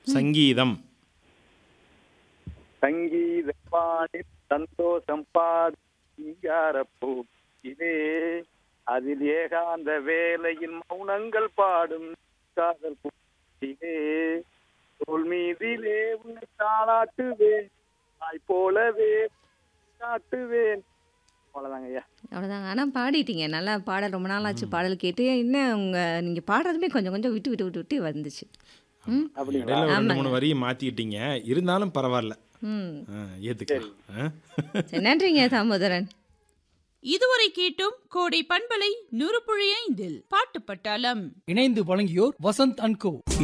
சங்கீதம் சங்கீத பாடி சந்தோஷம் பாடி சிங்காரப்பூ இதே அதில் ஏகாந்த வேலையின் மௌனங்கள் பாடும் காதல் பூத்திலே தோல் மீதிலே உன்னை தாளாட்டுவேன் தாய் போலவே காட்டுவேன் அவ்வளவுதாங்க ஐயா அவ்வளோதாங்க ஆனால் பாடிட்டீங்க நல்லா பாடல் ரொம்ப நாள் ஆச்சு பாடல் கேட்டு என்ன உங்கள் நீங்கள் பாடுறதுமே கொஞ்சம் கொஞ்சம் விட்டு விட்டு விட்டு விட்டு வந்துச்சு ம் அப்படிங்களா இடையில ஒரு ரெண்டு ஆமாங்க. மூணு வரியை மாத்திக்கிட்டீங்க இருந்தாலும் பரவாயில்ல ம் ஆ, ஏத்துக்கலாம் ஆ? சரி நன்றிங்க தாமோதரன் இதுவரை கேட்டும் கோடை பண்பலை நூறு புள்ளி ஐந்தில் பாட்டு பட்டாளம் இணைந்து வழங்கியோர் வசந்த் அண்ட் கோ